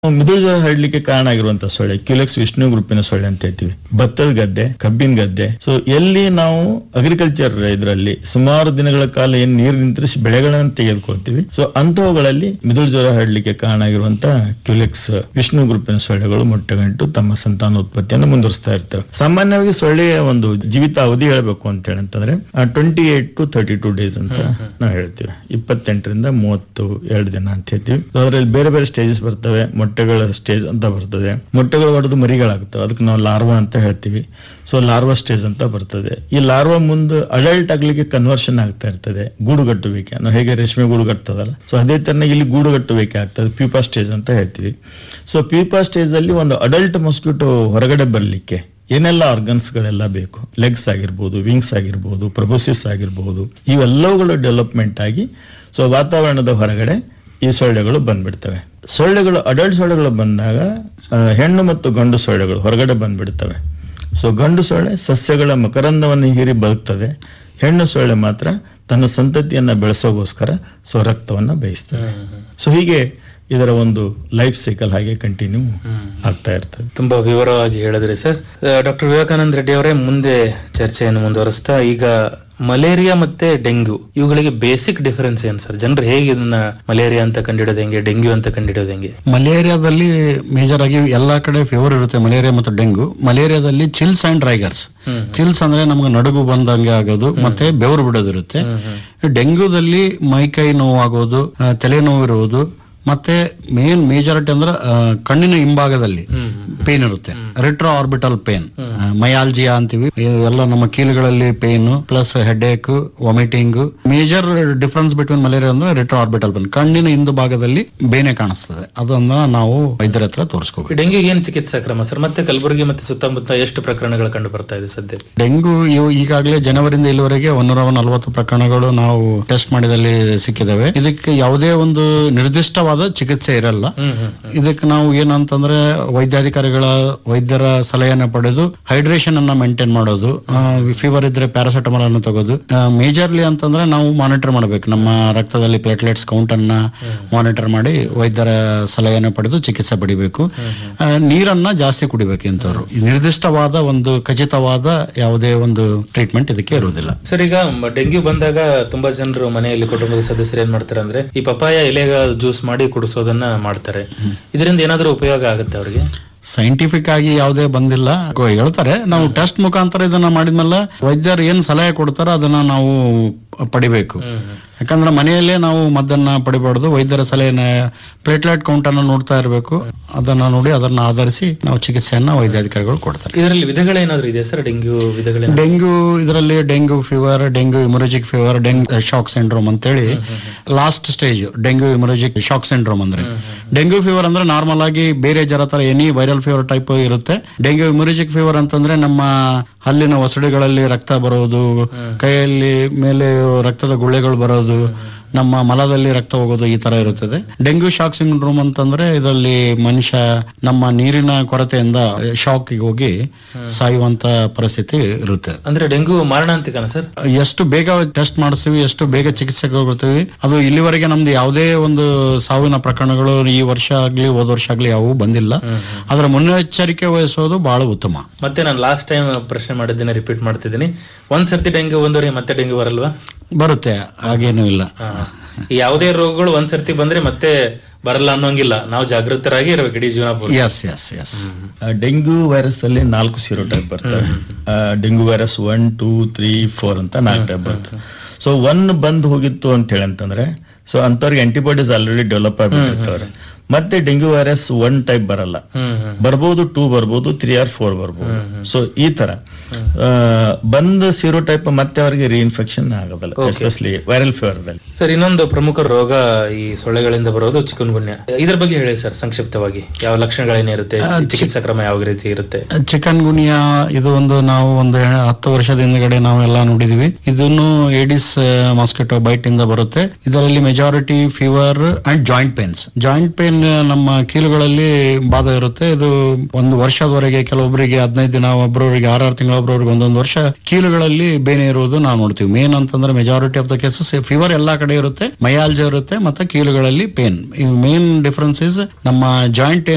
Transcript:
ಮಿದುಳು ಜ್ವರ ಹರಡ್ಲಿಕ್ಕೆ ಕಾರಣ ಆಗಿರುವಂತ ಸೊಳ್ಳೆ ಕ್ಯುಲೆಕ್ಸ್ ವಿಷ್ಣು ಗ್ರೂಪಿನ ಸೊಳ್ಳೆ ಅಂತ ಹೇಳ್ತೀವಿ ಭತ್ತದ ಗದ್ದೆ ಕಬ್ಬಿನ ಗದ್ದೆ ಸೊ ಎಲ್ಲಿ ನಾವು ಅಗ್ರಿಕಲ್ಚರ್ ಇದರಲ್ಲಿ ಸುಮಾರು ದಿನಗಳ ಕಾಲ ಏನ್ ನೀರು ನಿಂತರಿಸಿ ಬೆಳೆಗಳನ್ನ ತೆಗೆದುಕೊಳ್ತೀವಿ ಸೊ ಅಂತಹವುಗಳಲ್ಲಿ ಮಿದುಳು ಜ್ವರ ಹರಡ್ಲಿಕ್ಕೆ ಕಾರಣ ಆಗಿರುವಂತ ಕ್ಯುಲೆಕ್ಸ್ ವಿಷ್ಣು ಗ್ರೂಪಿನ ಸೊಳ್ಳೆಗಳು ಮೊಟ್ಟೆಗಂಟು ತಮ್ಮ ಸಂತಾನೋತ್ಪತ್ತಿಯನ್ನು ಮುಂದುವರಿಸ್ತಾ ಇರ್ತವೆ ಸಾಮಾನ್ಯವಾಗಿ ಸೊಳ್ಳೆಯ ಒಂದು ಜೀವಿತ ಅವಧಿ ಹೇಳಬೇಕು ಅಂತ ಹೇಳಂತಂದ್ರೆ twenty eight to thirty two days ಅಂತ ನಾವು ಹೇಳ್ತೀವಿ ಇಪ್ಪತ್ತೆಂಟರಿಂದ ಮೂವತ್ತು ಎರಡು ದಿನ ಅಂತ ಹೇಳ್ತೀವಿ So ಅದ್ರಲ್ಲಿ ಬೇರೆ ಬೇರೆ ಸ್ಟೇಜಸ್ ಬರ್ತವೆ ಮೊಟ್ಟೆಗಳ ಸ್ಟೇಜ್ ಅಂತ ಬರ್ತದೆ ಮೊಟ್ಟೆಗಳು ಹೊಡೆದು ಮರಿಗಳಾಗ್ತವೆ ಅದಕ್ಕೆ ನಾವು ಲಾರ್ವಾ ಅಂತ ಹೇಳ್ತೀವಿ ಸೊ ಲಾರ್ವಾ ಸ್ಟೇಜ್ ಅಂತ ಬರ್ತದೆ ಈ ಲಾರ್ವಾ ಮುಂದೆ ಅಡಲ್ಟ್ ಆಗ್ಲಿಕ್ಕೆ ಕನ್ವರ್ಷನ್ ಆಗ್ತಾ ಇರ್ತದೆ ಗೂಡುಗಟ್ಟುವಿಕೆ ನಾವು ಹೇಗೆ ರೇಷ್ಮೆ ಗೂಡುಗಟ್ಟದಲ್ಲ ಸೊ ಅದೇ ತರ ಇಲ್ಲಿ ಗೂಡುಗಟ್ಟುವಿಕೆ ಆಗ್ತದೆ ಪ್ಯೂಪಾ ಸ್ಟೇಜ್ ಅಂತ ಹೇಳ್ತೀವಿ ಸೊ ಪ್ಯೂಪಾ ಸ್ಟೇಜ್ ಅಲ್ಲಿ ಒಂದು ಅಡಲ್ಟ್ ಮೊಸ್ಕಿಟೋ ಹೊರಗಡೆ ಬರಲಿಕ್ಕೆ ಏನೆಲ್ಲ ಆರ್ಗನ್ಸ್ ಗಳೆಲ್ಲ ಬೇಕು ಲೆಗ್ಸ್ ಆಗಿರ್ಬೋದು ವಿಂಗ್ಸ್ ಆಗಿರ್ಬೋದು ಪ್ರೊಬೋಸಿಸ್ ಆಗಿರ್ಬೋದು ಇವೆಲ್ಲವುಗಳು ಡೆವಲಪ್ಮೆಂಟ್ ಆಗಿ ಸೊ ವಾತಾವರಣದ ಹೊರಗಡೆ ಈ ಸೊಳ್ಳೆಗಳು ಬಂದ್ಬಿಡ್ತವೆ ಸೊಳ್ಳೆಗಳು ಅಡಲ್ಟ್ ಸೊಳ್ಳೆಗಳು ಬಂದಾಗ ಆ, ಹೆಣ್ಣು ಮತ್ತು ಗಂಡು ಸೊಳ್ಳೆಗಳು ಹೊರಗಡೆ ಬಂದ್ಬಿಡ್ತವೆ ಸೊ ಗಂಡು ಸೊಳ್ಳೆ ಸಸ್ಯಗಳ ಮಕರಂದವನ್ನು ಹೀರಿ ಬದುಕ್ತದೆ ಹೆಣ್ಣು ಸೊಳ್ಳೆ ಮಾತ್ರ ತನ್ನ ಸಂತತಿಯನ್ನ ಬೆಳೆಸೋಗೋಸ್ಕರ ಸೊ ರಕ್ತವನ್ನ ಬೇಯಿಸ್ತದೆ ಸೊ ಹೀಗೆ ಇದರ ಒಂದು ಲೈಫ್ ಸೈಕಲ್ ಹಾಗೆ ಕಂಟಿನ್ಯೂ ಆಗ್ತಾ ಇರ್ತದೆ ತುಂಬಾ ವಿವರವಾಗಿ ಹೇಳಿದ್ರಿ ಸರ್ ಡಾಕ್ಟರ್ ವಿವೇಕಾನಂದ ರೆಡ್ಡಿ ಅವರೇ ಮುಂದೆ ಚರ್ಚೆಯನ್ನು ಮುಂದುವರಿಸ್ತಾ ಈಗ ಮಲೇರಿಯಾ ಮತ್ತೆ ಡೆಂಗ್ಯೂ ಇವುಗಳಿಗೆ ಬೇಸಿಕ್ ಡಿಫರೆನ್ಸ್ ಏನ್ ಸರ್ ಜನರು ಹೇಗೆ ಇದನ್ನ ಮಲೇರಿಯಾ ಅಂತ ಕಂಡಿಡೋದು ಹೆಂಗೆ ಡೆಂಗ್ಯೂ ಅಂತ ಕಂಡಿಡೋದು ಹೆಂಗೆ ಮಲೇರಿಯಾದಲ್ಲಿ ಮೇಜರ್ ಆಗಿ ಎಲ್ಲಾ ಕಡೆ ಫೀವರ್ ಇರುತ್ತೆ ಮಲೇರಿಯಾ ಮತ್ತು ಡೆಂಗು ಮಲೇರಿಯಾದಲ್ಲಿ ಚಿಲ್ಸ್ ಅಂಡ್ ರೈಗರ್ಸ್ ಚಿಲ್ಸ್ ಅಂದ್ರೆ ನಮ್ಗೆ ನಡುಗು ಬಂದಂಗೆ ಆಗೋದು ಮತ್ತೆ ಬೆವರು ಬಿಡೋದಿರುತ್ತೆ ಡೆಂಗ್ಯೂದಲ್ಲಿ ಮೈಕೈ ನೋವು ಆಗೋದು ಆ, ತಲೆ ನೋವು ಇರುವುದು ಮತ್ತೆ ಮೇನ್ ಮೇಜಾರಿಟಿ ಅಂದ್ರೆ ಆ, ಕಣ್ಣಿನ ಹಿಂಭಾಗದಲ್ಲಿ ಪೇನ್ ಇರುತ್ತೆ ರೆಟ್ರೋ ಆರ್ಬಿಟಲ್ ಪೇನ್ ಮಯಾಲ್ಜಿಯಾ ಅಂತೀವಿ ಎಲ್ಲ ನಮ್ಮ ಕೀಲುಗಳಲ್ಲಿ pain plus headache vomiting major difference between malaria ಅಂದ್ರೆ ರೆಟ್ರೋ ಆರ್ಬಿಟಲ್ ಪೇನ್ ಕಣ್ಣಿನ ಹಿಂದು ಭಾಗದಲ್ಲಿ ಬೇನೆ ಕಾಣಿಸ್ತದೆ ಅದನ್ನ ನಾವು ವೈದ್ಯರ ಹತ್ರ ತೋರಿಸ್ಕೋಬೇಕು ಡೆಂಗ್ಯೂ ಏನ್ ಚಿಕಿತ್ಸಾ ಕ್ರಮ ಸರ್ ಮತ್ತೆ ಕಲಬುರಗಿ ಮತ್ತೆ ಸುತ್ತಮುತ್ತ ಎಷ್ಟು ಪ್ರಕರಣಗಳು ಕಂಡು ಬರ್ತಾ ಇದೆ ಸದ್ಯಕ್ಕೆ ಡೆಂಗು ಇವು ಈಗಾಗಲೇ ಜನವರಿಂದ ಇಲ್ಲಿವರೆಗೆ ಒಂದೂರ ನಲವತ್ತು ಪ್ರಕರಣಗಳು ನಾವು ಟೆಸ್ಟ್ ಮಾಡಿದಲ್ಲಿ ಸಿಕ್ಕಿದಾವೆ ಇದಕ್ಕೆ ಯಾವುದೇ ಒಂದು ನಿರ್ದಿಷ್ಟವಾದ ಚಿಕಿತ್ಸೆ ಇರಲ್ಲ ಹ್ಮ್ ಹ್ಮ್ ಇದಕ್ಕೆ ನಾವು ಏನಂತಂದ್ರೆ ವೈದ್ಯಾಧಿಕಾರಿಗಳ ವೈದ್ಯರ ಸಲಹೆಯನ್ನು ಪಡೆದು ಹೈಡ್ರೇಷನ್ ಅನ್ನ ಮೇಂಟೈನ್ ಮಾಡೋದು ಫೀವರ್ ಇದ್ರೆ ಪ್ಯಾರಾಸೆಟಮಾಲ್ ಅನ್ನು ತಗೋದು ಮೇಜರ್ಲಿ ಅಂತಂದ್ರೆ ನಾವು ಮಾನಿಟರ್ ಮಾಡಬೇಕು ನಮ್ಮ ರಕ್ತದಲ್ಲಿ ಪ್ಲೇಟ್ಲೆಟ್ಸ್ ಕೌಂಟ್ ಅನ್ನ ಮಾನಿಟರ್ ಮಾಡಿ ವೈದ್ಯರ ಸಲಹೆಯನ್ನು ಪಡೆದು ಚಿಕಿತ್ಸೆ ಪಡಿಬೇಕು ಆ, ನೀರನ್ನ ಜಾಸ್ತಿ ಕುಡಿಬೇಕು ಇಂಥವ್ರು ಈ ನಿರ್ದಿಷ್ಟವಾದ ಒಂದು ಖಚಿತವಾದ ಯಾವುದೇ ಒಂದು ಟ್ರೀಟ್ಮೆಂಟ್ ಇದಕ್ಕೆ ಇರುವುದಿಲ್ಲ ಸರ್ ಈಗ ಮ- ಡೆಂಗ್ಯೂ ಬಂದಾಗ ತುಂಬಾ ಜನರು ಮನೆಯಲ್ಲಿ ಕುಟುಂಬದ ಸದಸ್ಯರು ಏನ್ ಮಾಡ್ತಾರೆ ಅಂದ್ರೆ ಈ ಪಪಾಯ ಎಲೆಗ ಜ್ಯೂಸ್ ಮಾಡಿ ಕುಡಿಸೋದನ್ನ ಮಾಡ್ತಾರೆ ಇದರಿಂದ ಏನಾದ್ರೂ ಉಪಯೋಗ ಆಗುತ್ತೆ ಅವ್ರಿಗೆ ಸೈಂಟಿಫಿಕ್ ಆಗಿ ಯಾವುದೇ ಬಂದಿಲ್ಲ ಗೋ- ಹೇಳ್ತಾರೆ ನಾವು ಟೆಸ್ಟ್ ಮುಖಾಂತರ ಇದನ್ನ ಮಾಡಿದ್ಮೇಲೆ ವೈದ್ಯರು ಏನ್ ಸಲಹೆ ಕೊಡ್ತಾರೋ ಅದನ್ನ ನಾವು ಪಡಿಬೇಕು ಯಾಕಂದ್ರೆ ಮನೆಯಲ್ಲೇ ನಾವು ಮದ್ದನ್ನ ಪಡಿಬಾರ್ದು ವೈದ್ಯರ ಸಲಹೆನ ಪ್ಲೇಟ್ಲೆಟ್ ಕೌಂಟ್ ಅನ್ನ ನೋಡ್ತಾ ಇರಬೇಕು ಅದನ್ನ ನೋಡಿ ಅದನ್ನ ಆಧರಿಸಿ ನಾವು ಚಿಕಿತ್ಸೆಯನ್ನ ವೈದ್ಯಾಧಿಕಾರಿಗಳು ಕೊಡ್ತಾರೆ ಇದರಲ್ಲಿ ವಿಧಗಳೇನಾದ್ರೂ ಇದೆ ಸರ್ ಡೆಂಗ್ಯೂ ವಿಧಗಳೇನಾದ್ರು ಡೆಂಗ್ಯೂ ಇದರಲ್ಲಿ dengue fever dengue haemorrhagic fever dengue shock syndrome ಅಂತೇಳಿ last stage dengue haemorrhagic shock syndrome ಅಂದ್ರೆ ಡೆಂಗ್ಯೂ ಫೀವರ್ ಅಂದ್ರೆ ನಾರ್ಮಲ್ ಆಗಿ ಬೇರೆ ಜ್ವರ ತರ ಎನಿ ವೈರಲ್ ಫೀವರ್ ಟೈಪ್ ಇರುತ್ತೆ ಡೆಂಗ್ಯೂ ಇಮೊರಜಿಕ್ ಫೀವರ್ ಅಂತಂದ್ರೆ ನಮ್ಮ ಹಲ್ಲಿನ ಒಸಡುಗಳಲ್ಲಿ ರಕ್ತ ಬರೋದು ಕೈಯಲ್ಲಿ ಮೇಲೆ ರಕ್ತದ ಗುಳ್ಳೆಗಳು ಬರೋದು ನಮ್ಮ ಮಲದಲ್ಲಿ ರಕ್ತ ಹೋಗೋದು ಈ ತರ ಇರುತ್ತದೆ ಡೆಂಗ್ಯೂ ಶಾಕ್ ಸಿಂಡ್ರೋಮ್ ಅಂತಂದ್ರೆ ಇದರಲ್ಲಿ ಮನುಷ್ಯ ನಮ್ಮ ನೀರಿನ ಕೊರತೆಯಿಂದ ಶಾಕ್ ಹೋಗಿ ಸಾಯುವಂತ ಪರಿಸ್ಥಿತಿ ಇರುತ್ತೆ ಅಂದ್ರೆ ಡೆಂಗ್ಯೂ ಮಾರಣಾಂತಿಕನ ಸರ್ ಎಷ್ಟು ಬೇಗ ಟೆಸ್ಟ್ ಮಾಡಿಸ್ತೀವಿ ಎಷ್ಟು ಬೇಗ ಚಿಕಿತ್ಸೆಗೆ ಹೋಗ್ತೀವಿ ಅದು ಇಲ್ಲಿವರೆಗೆ ನಮ್ದು ಯಾವುದೇ ಒಂದು ಸಾವಿನ ಪ್ರಕರಣಗಳು ಈ ವರ್ಷ ಆಗ್ಲಿ ಹೋದ ವರ್ಷ ಆಗ್ಲಿ ಯಾವುವು ಬಂದಿಲ್ಲ ಅದರ ಮುನ್ನೆಚ್ಚರಿಕೆ ವಹಿಸೋದು ಬಹಳ ಉತ್ತಮ ಮತ್ತೆ ನಾನು ಲಾಸ್ಟ್ ಟೈಮ್ ಪ್ರಶ್ನೆ ಮಾಡಿದ್ದೇನೆ ರಿಪೀಟ್ ಮಾಡ್ತಿದ್ದೀನಿ ಒಂದ್ ಸರ್ತಿ ಡೆಂಗ್ಯೂ ಬಂದವ್ರಿಗೆ ಮತ್ತೆ ಡೆಂಗ್ಯೂ ಬರಲ್ವಾ ಬರುತ್ತೆ ಹಾಗೇನೂ ಇಲ್ಲ ಹಾ. ಈ ಯಾವುದೇ ರೋಗಗಳು ಒಂದ್ ಸರ್ತಿ ಬಂದ್ರೆ ಮತ್ತೆ ಬರಲ್ಲ ಅನ್ನೋಂಗಿಲ್ಲ ನಾವು ಜಾಗೃತರಾಗಿ ಇರ್ಬೇಕು ಇಡೀ ಜೀವನ ಪೂರ್ತಿ. ಎಸ್ ಎಸ್ ಎಸ್ ಆ, ಡೆಂಗ್ಯೂ ವೈರಸ್ ಅಲ್ಲಿ ನಾಲ್ಕು ಸೀರೋ ಟೈಪ್ ಬರ್ತವೆ ಆ, dengue virus one two three four ಅಂತ ನಾಲ್ಕು ಟೈಪ್ ಬರ್ತವೆ ಸೊ ಒನ್ ಬಂದ್ ಹೋಗಿತ್ತು ಅಂತ ಹೇಳಿ ಅಂತಂದ್ರೆ ಸೊ ಅಂತವ್ರಿಗೆ ಆಂಟಿಬಾಡೀಸ್ ಆಲ್ರೆಡಿ ಡೆವಲಪ್ ಆಗಿಬಿಟ್ಟಿರ್ತವ್ರೆ ಮತ್ತೆ ಡೆಂಗ್ಯೂ ವೈರಸ್ ಒನ್ ಟೈಪ್ ಬರಲ್ಲ ಹ್ಮ್ ಹ್ಮ್ ಬರ್ಬೋದು ಟೂ ಬರ್ಬೋದು ತ್ರೀ ಆರ್ ಫೋರ್ ಬರ್ಬೋದು ಸೊ ಈ ತರ ಆ, ಬಂದ ಸೀರೋ ಟೈಪ್ ಮತ್ತೆ ಅವರಿಗೆ ರೀಇನ್ಫೆಕ್ಷನ್ ಆಗೋದಲ್ಲ ಎಸ್ಪೆಷಲಿ ವೈರಲ್ ಫೀವರ್ ದಲ್ಲಿ ಸರ್ ಇನ್ನೊಂದು ಪ್ರಮುಖ ರೋಗ ಈ ಸೊಳ್ಳೆಗಳಿಂದ ಬರೋದು ಚಿಕನ್ಗುನ್ಯ ಇದ್ರ ಬಗ್ಗೆ ಹೇಳಿ ಸರ್ ಸಂಕ್ಷಿಪ್ತವಾಗಿ ಯಾವ ಲಕ್ಷಣಗಳೇನಿರುತ್ತೆ ಚಿಕಿತ್ಸಾ ಕ್ರಮ ಯಾವ ರೀತಿ ಇರುತ್ತೆ ಚಿಕನ್ ಗುನಿಯಾ ಇದು ಒಂದು ನಾವು ಒಂದು ಹತ್ತು ವರ್ಷದ ಹಿಂದ್ಗಡೆ ನಾವೆಲ್ಲ ನೋಡಿದೀವಿ ಇದನ್ನು ಏಡಿಸ್ ಮಾಸ್ಕಿಟೋ ಬೈಟ್ ಇಂದ ಬರುತ್ತೆ ಇದರಲ್ಲಿ majority fever and joint pains joint pain ನಮ್ಮ ಕೀಲುಗಳಲ್ಲಿ ಬಾಧ ಇರುತ್ತೆ ಇದು ಒಂದು ವರ್ಷದವರೆಗೆ ಕೆಲವೊಬ್ಬರಿಗೆ ಹದಿನೈದು ದಿನ ಒಬ್ಬರವರಿಗೆ ಆರಾರು ತಿಂಗಳ ಒಬ್ಬರವರಿಗೆ ಒಂದೊಂದು ವರ್ಷ ಕೀಲುಗಳಲ್ಲಿ ಬೇನೆ ಇರುವುದು ನಾವು ನೋಡ್ತೀವಿ ಮೇನ್ ಅಂತಂದ್ರೆ majority of the cases fever ಎಲ್ಲಾ ಕಡೆ ಇರುತ್ತೆ ಮಯಾಲ್ಜ ಇರುತ್ತೆ ಮತ್ತೆ ಕೀಲುಗಳಲ್ಲಿ ಪೇನ್ ಮೇನ್ ಡಿಫರೆನ್ಸ್ ಇಸ್ ನಮ್ಮ ಜಾಯಿಂಟ್